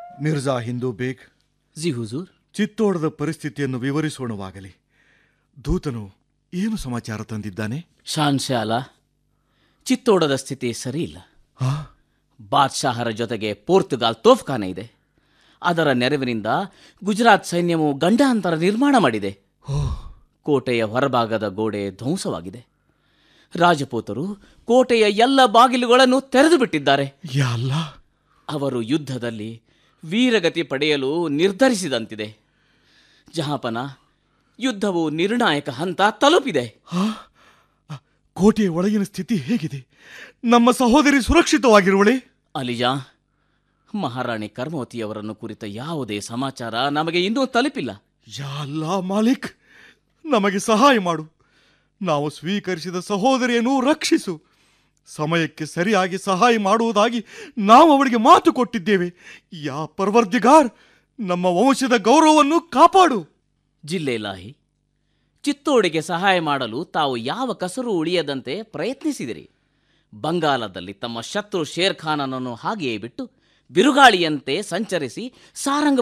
ಮಿರ್ಜಾ ಹಿಂದೂ ಬೇಗ್ ಜಿ ಹುಜೂರ್ ಚಿತ್ತೋಡದ ಪರಿಸ್ಥಿತಿಯನ್ನು ವಿವರಿಸೋಣವಾಗಲಿ ದೂತನು ಏನು ಸಮಾಚಾರ ತಂದಿದ್ದಾನೆ ಶಾನ್ಶಾಲ ಚಿತ್ತೋಡದ ಸ್ಥಿತಿ ಸರಿ ಇಲ್ಲ ಆ, ಬಾದ್ಶಾಹರ ಜೊತೆಗೆ ಪೋರ್ತುಗಾಲ್ ತೋಫ್ಖಾನೆ ಇದೆ ಅದರ ನೆರವಿನಿಂದ ಗುಜರಾತ್ ಸೈನ್ಯವು ಗಂಡಾಂತರ ನಿರ್ಮಾಣ ಮಾಡಿದೆ ಕೋಟೆಯ ಹೊರಭಾಗದ ಗೋಡೆ ಧ್ವಂಸವಾಗಿದೆ ರಾಜಪೂತರು ಕೋಟೆಯ ಎಲ್ಲ ಬಾಗಿಲುಗಳನ್ನು ತೆರೆದು ಬಿಟ್ಟಿದ್ದಾರೆ ಯಾ ಅಲ್ಲಾ ಅವರು ಯುದ್ಧದಲ್ಲಿ ವೀರಗತಿ ಪಡೆಯಲು ನಿರ್ಧರಿಸಿದಂತಿದೆ ಜಹಾಪನ ಯುದ್ಧವು ನಿರ್ಣಾಯಕ ಹಂತ ತಲುಪಿದೆ ಆ, ಆ, ಕೋಟೆಯ ಒಳಗಿನ ಸ್ಥಿತಿ ಹೇಗಿದೆ ನಮ್ಮ ಸಹೋದರಿ ಸುರಕ್ಷಿತವಾಗಿರುವಳೆ ಅಲಿಜಾ ಮಹಾರಾಣಿ ಕರ್ಮವತಿಯವರನ್ನು ಕುರಿತ ಯಾವುದೇ ಸಮಾಚಾರ ನಮಗೆ ಇನ್ನೂ ತಲುಪಿಲ್ಲ ಯಾ ಅಲ್ಲಾ ಮಾಲಿಕ್ ನಮಗೆ ಸಹಾಯ ಮಾಡು ನಾವು ಸ್ವೀಕರಿಸಿದ ಸಹೋದರಿಯನ್ನು ರಕ್ಷಿಸು ಸಮಯಕ್ಕೆ ಸರಿಯಾಗಿ ಸಹಾಯ ಮಾಡುವುದಾಗಿ ನಾವು ಅವಳಿಗೆ ಮಾತು ಕೊಟ್ಟಿದ್ದೇವೆ ಯಾ ಪರ್ವರ್ದಿಗಾರ್ ನಮ್ಮ ವಂಶದ ಗೌರವವನ್ನು ಕಾಪಾಡು ಜಿಲ್ಲೆ ಲಾಹಿ ಚಿತ್ತೋಡಿಗೆ ಸಹಾಯ ಮಾಡಲು ತಾವು ಯಾವ ಕಸರು ಉಳಿಯದಂತೆ ಪ್ರಯತ್ನಿಸಿದಿರಿ ಬಂಗಾಲದಲ್ಲಿ ತಮ್ಮ ಶತ್ರು ಶೇರ್ ಖಾನನನ್ನು ಹಾಗೆಯೇ ಬಿಟ್ಟು ಬಿರುಗಾಳಿಯಂತೆ ಸಂಚರಿಸಿ ಸಾರಂಗ